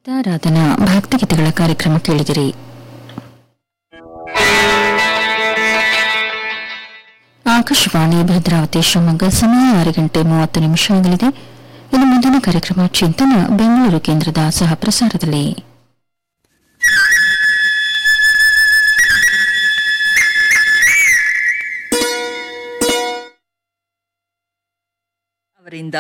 ಗೀತಾರಾಧನಾ ಭಕ್ತಿಗೀತೆಗಳ ಕಾರ್ಯಕ್ರಮ ಕೇಳಿದಿರಿ ಆಕಾಶವಾಣಿ ಭದ್ರಾವತಿ ಶಿವಮೊಗ್ಗ ಸಮಯ ಆರು ಗಂಟೆ ಮೂವತ್ತು ನಿಮಿಷ ಆಗಲಿದೆ ಇನ್ನು ಮುಂದಿನ ಕಾರ್ಯಕ್ರಮ ಚಿಂತನ ಬೆಂಗಳೂರು ಕೇಂದ್ರದ ಸಹ ಪ್ರಸಾರದಲ್ಲಿ ಅವರಿಂದ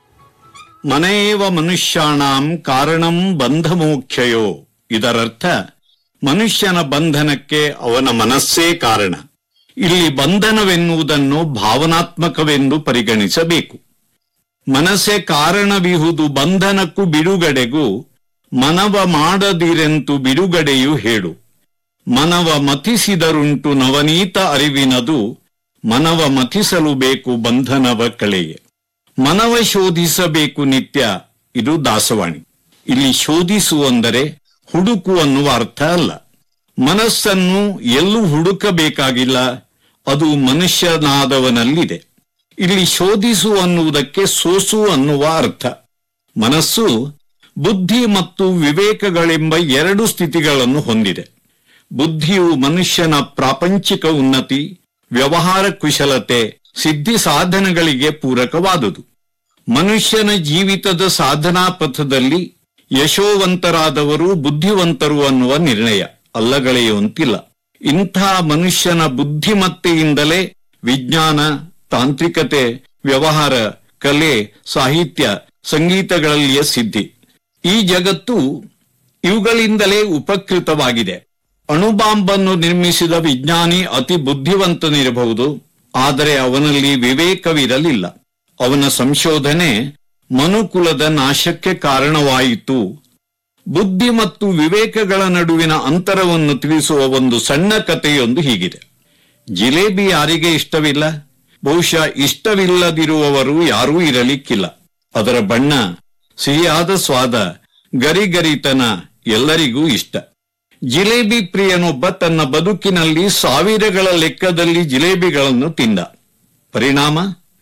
ಮನೆಯೇವ ಮನುಷ್ಯಾಣಾಂ ಕಾರಣಂ ಬಂಧಮೋಕ್ಷಯೋ ಇದರರ್ಥ ಮನುಷ್ಯನ ಬಂಧನಕ್ಕೆ ಅವನ ಮನಸ್ಸೇ ಕಾರಣ ಇಲ್ಲಿ ಬಂಧನವೆನ್ನುವುದನ್ನು ಭಾವನಾತ್ಮಕವೆಂದು ಪರಿಗಣಿಸಬೇಕು ಮನಸ್ಸೇ ಕಾರಣವಿಹುದು ಬಂಧನಕ್ಕೂ ಬಿಡುಗಡೆಗೂ ಮನವ ಮಾಡದಿರೆಂತು ಬಿಡುಗಡೆಯು ಹೇಳು ಮನವ ಮತಿಸಿದರುಂಟು ನವನೀತ ಅರಿವಿನದು ಮನವ ಮತಿಸಲು ಬೇಕು ಬಂಧನವ ಕಳೆಯೆ ಮನವ ಶೋಧಿಸಬೇಕು ನಿತ್ಯ ಇದು ದಾಸವಾಣಿ ಇಲ್ಲಿ ಶೋಧಿಸು ಅಂದರೆ ಹುಡುಕು ಅನ್ನುವ ಅರ್ಥ ಅಲ್ಲ ಮನಸ್ಸನ್ನು ಎಲ್ಲೂ ಹುಡುಕಬೇಕಾಗಿಲ್ಲ ಅದು ಮನುಷ್ಯನಾದವನಲ್ಲಿದೆ ಇಲ್ಲಿ ಶೋಧಿಸು ಅನ್ನುವುದಕ್ಕೆ ಸೋಸು ಅನ್ನುವ ಅರ್ಥ ಮನಸ್ಸು ಬುದ್ಧಿ ಮತ್ತು ವಿವೇಕಗಳೆಂಬ ಎರಡು ಸ್ಥಿತಿಗಳನ್ನು ಹೊಂದಿದೆ ಬುದ್ಧಿಯು ಮನುಷ್ಯನ ಪ್ರಾಪಂಚಿಕ ಉನ್ನತಿ ವ್ಯವಹಾರ ಕುಶಲತೆ ಸಿದ್ಧಿ ಸಾಧನಗಳಿಗೆ ಪೂರಕವಾದುದು ಮನುಷ್ಯನ ಜೀವಿತದ ಸಾಧನಾ ಪಥದಲ್ಲಿ ಯಶೋವಂತರಾದವರು ಬುದ್ಧಿವಂತರು ಅನ್ನುವ ನಿರ್ಣಯ ಅಲ್ಲಗಳೆಯುವಂತಿಲ್ಲ ಇಂಥ ಮನುಷ್ಯನ ಬುದ್ಧಿಮತ್ತೆಯಿಂದಲೇ ವಿಜ್ಞಾನ ತಾಂತ್ರಿಕತೆ ವ್ಯವಹಾರ ಕಲೆ ಸಾಹಿತ್ಯ ಸಂಗೀತಗಳಲ್ಲಿಯ ಸಿದ್ಧಿ ಈ ಜಗತ್ತು ಇವುಗಳಿಂದಲೇ ಉಪಕೃತವಾಗಿದೆ ಅಣುಬಾಂಬನ್ನು ನಿರ್ಮಿಸಿದ ವಿಜ್ಞಾನಿ ಅತಿ ಬುದ್ಧಿವಂತನಿರಬಹುದು ಆದರೆ ಅವನಲ್ಲಿ ವಿವೇಕವಿರಲಿಲ್ಲ ಅವನ ಸಂಶೋಧನೆ ಮನುಕುಲದ ನಾಶಕ್ಕೆ ಕಾರಣವಾಯಿತು ಬುದ್ಧಿ ಮತ್ತು ವಿವೇಕಗಳ ನಡುವಿನ ಅಂತರವನ್ನು ತಿಳಿಸುವ ಒಂದು ಸಣ್ಣ ಕಥೆಯೊಂದು ಹೀಗಿದೆ ಜಿಲೇಬಿ ಯಾರಿಗೆ ಇಷ್ಟವಿಲ್ಲ ಬಹುಶಃ ಇಷ್ಟವಿಲ್ಲದಿರುವವರು ಯಾರೂ ಇರಲಿಕ್ಕಿಲ್ಲ ಅದರ ಬಣ್ಣ ಸಿಹಿಯಾದ ಸ್ವಾದ ಗರಿಗರಿತನ ಎಲ್ಲರಿಗೂ ಇಷ್ಟ ಜಿಲೇಬಿ ಪ್ರಿಯನೊಬ್ಬ ತನ್ನ ಬದುಕಿನಲ್ಲಿ ಸಾವಿರಗಳ ಲೆಕ್ಕದಲ್ಲಿ ಜಿಲೇಬಿಗಳನ್ನು ತಿಂದ ಪರಿಣಾಮ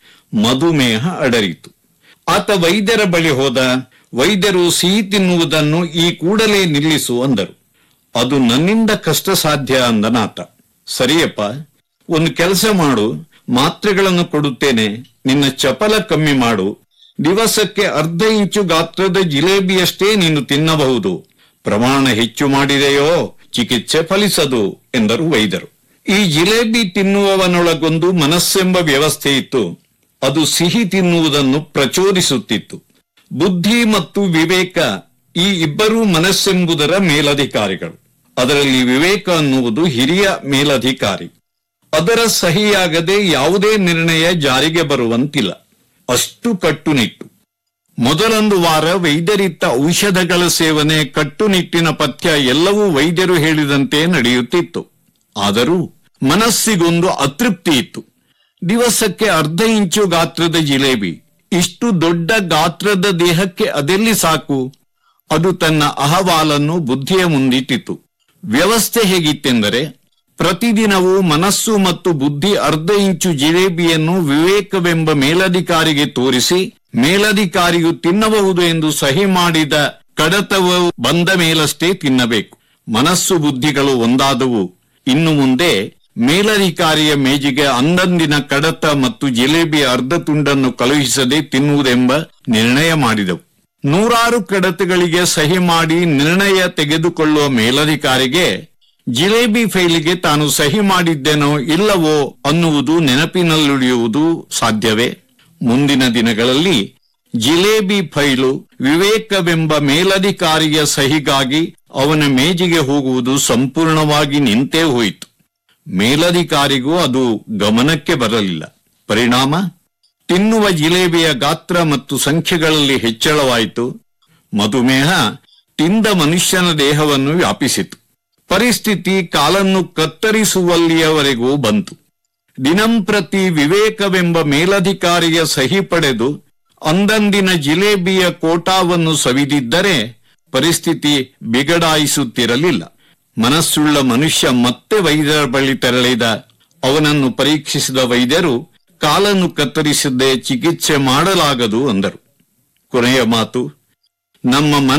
ಮಧುಮೇಹ ಅಡರಿತು ಆತ ವೈದ್ಯರ ಬಳಿ ಹೋದ ವೈದ್ಯರು ಸಿಹಿ ತಿನ್ನುವುದನ್ನು ಈ ಕೂಡಲೇ ನಿಲ್ಲಿಸು ಅಂದರು ಅದು ನನ್ನಿಂದ ಕಷ್ಟ ಸಾಧ್ಯ ಅಂದನಾತ ಸರಿಯಪ್ಪ ಒಂದು ಕೆಲಸ ಮಾಡು ಮಾತ್ರೆಗಳನ್ನು ಕೊಡುತ್ತೇನೆ ನಿನ್ನ ಚಪಲ ಕಮ್ಮಿ ಮಾಡು ದಿವಸಕ್ಕೆ ಅರ್ಧ ಇಂಚು ಗಾತ್ರದ ಜಿಲೇಬಿಯಷ್ಟೇ ನೀನು ತಿನ್ನಬಹುದು ಪ್ರಮಾಣ ಹೆಚ್ಚು ಮಾಡಿದೆಯೋ ಚಿಕಿತ್ಸೆ ಫಲಿಸದು ಎಂದರು ವೈದ್ಯರು ಈ ಜಿಲೇಬಿ ತಿನ್ನುವವನೊಳಗೊಂದು ಮನಸ್ಸೆಂಬ ವ್ಯವಸ್ಥೆ ಇತ್ತು ಅದು ಸಿಹಿ ತಿನ್ನುವುದನ್ನು ಪ್ರಚೋದಿಸುತ್ತಿತ್ತು ಬುದ್ಧಿ ಮತ್ತು ವಿವೇಕ ಈ ಇಬ್ಬರೂ ಮನಸ್ಸೆಂಬುದರ ಮೇಲಧಿಕಾರಿಗಳು ಅದರಲ್ಲಿ ವಿವೇಕ ಅನ್ನುವುದು ಹಿರಿಯ ಮೇಲಧಿಕಾರಿ ಅದರ ಸಹಿಯಾಗದೆ ಯಾವುದೇ ನಿರ್ಣಯ ಜಾರಿಗೆ ಬರುವಂತಿಲ್ಲ ಅಷ್ಟು ಕಟ್ಟುನಿಟ್ಟು ಮೊದಲೊಂದು ವಾರ ವೈದ್ಯರಿತ್ತ ಔಷಧಗಳ ಸೇವನೆ ಕಟ್ಟುನಿಟ್ಟಿನ ಪಥ್ಯ ಎಲ್ಲವೂ ವೈದ್ಯರು ಹೇಳಿದಂತೆ ನಡೆಯುತ್ತಿತ್ತು ಆದರೂ ಮನಸ್ಸಿಗೊಂದು ಅತೃಪ್ತಿ ಇತ್ತು ದಿವಸಕ್ಕೆ ಅರ್ಧ ಇಂಚು ಗಾತ್ರದ ಜಿಲೇಬಿ ಇಷ್ಟು ದೊಡ್ಡ ಗಾತ್ರದ ದೇಹಕ್ಕೆ ಅದೆಲ್ಲಿ ಸಾಕು ಅದು ತನ್ನ ಅಹವಾಲನ್ನು ಬುದ್ಧಿಯ ಮುಂದಿಟ್ಟಿತು ವ್ಯವಸ್ಥೆ ಹೇಗಿತ್ತೆಂದರೆ ಪ್ರತಿದಿನವೂ ಮನಸ್ಸು ಮತ್ತು ಬುದ್ಧಿ ಅರ್ಧ ಇಂಚು ಜಿಲೇಬಿಯನ್ನು ವಿವೇಕವೆಂಬ ಮೇಲಧಿಕಾರಿಗೆ ತೋರಿಸಿ ಮೇಲಧಿಕಾರಿಯು ತಿನ್ನಬಹುದು ಎಂದು ಸಹಿ ಮಾಡಿದ ಕಡತವು ಬಂದ ಮೇಲಷ್ಟೇ ತಿನ್ನಬೇಕು ಮನಸ್ಸು ಬುದ್ಧಿಗಳು ಒಂದಾದವು ಇನ್ನು ಮುಂದೆ ಮೇಲಧಿಕಾರಿಯ ಮೇಜಿಗೆ ಅಂದಂದಿನ ಕಡತ ಮತ್ತು ಜಿಲೇಬಿಯ ಅರ್ಧ ತುಂಡನ್ನು ಕಳುಹಿಸದೆ ತಿನ್ನುವುದೆಂಬ ನಿರ್ಣಯ ಮಾಡಿದವು ನೂರಾರು ಕಡತಗಳಿಗೆ ಸಹಿ ಮಾಡಿ ನಿರ್ಣಯ ತೆಗೆದುಕೊಳ್ಳುವ ಮೇಲಧಿಕಾರಿಗೆ ಜಿಲೇಬಿ ಫೈಲಿಗೆ ತಾನು ಸಹಿ ಮಾಡಿದ್ದೇನೋ ಇಲ್ಲವೋ ಅನ್ನುವುದು ನೆನಪಿನಲ್ಲುಳಿಯುವುದು ಸಾಧ್ಯವೇ ಮುಂದಿನ ದಿನಗಳಲ್ಲಿ ಜಿಲೇಬಿ ಫೈಲು ವಿವೇಕವೆಂಬ ಮೇಲಧಿಕಾರಿಯ ಸಹಿಗಾಗಿ ಅವನ ಮೇಜಿಗೆ ಹೋಗುವುದು ಸಂಪೂರ್ಣವಾಗಿ ನಿಂತೇ ಹೋಯಿತು ಮೇಲಧಿಕಾರಿಗೂ ಅದು ಗಮನಕ್ಕೆ ಬರಲಿಲ್ಲ ಪರಿಣಾಮ ತಿನ್ನುವ ಜಿಲೇಬಿಯ ಗಾತ್ರ ಮತ್ತು ಸಂಖ್ಯೆಗಳಲ್ಲಿ ಹೆಚ್ಚಳವಾಯಿತು ಮಧುಮೇಹ ತಿಂದ ಮನುಷ್ಯನ ದೇಹವನ್ನು ವ್ಯಾಪಿಸಿತು ಪರಿಸ್ಥಿತಿ ಕಾಲನ್ನು ಕತ್ತರಿಸುವಲ್ಲಿಯವರೆಗೂ ಬಂತು ದಿನಂಪ್ರತಿ ವಿವೇಕವೆಂಬ ಮೇಲಧಿಕಾರಿಯ ಸಹಿ ಪಡೆದು ಅಂದಂದಿನ ಜಿಲೇಬಿಯ ಕೋಟಾವನ್ನು ಸವಿದಿದ್ದರೆ ಪರಿಸ್ಥಿತಿ ಬಿಗಡಾಯಿಸುತ್ತಿರಲಿಲ್ಲ ಮನಸ್ಸುಳ್ಳ ಮನುಷ್ಯ ಮತ್ತೆ ವೈದ್ಯರ ಬಳಿ ತೆರಳಿದ ಅವನನ್ನು ಪರೀಕ್ಷಿಸಿದ ವೈದ್ಯರು ಕಾಲನ್ನು ಕತ್ತರಿಸದೆ ಚಿಕಿತ್ಸೆ ಮಾಡಲಾಗದು ಅಂದರು ಕೊನೆಯ ಮಾತು ನಮ್ಮ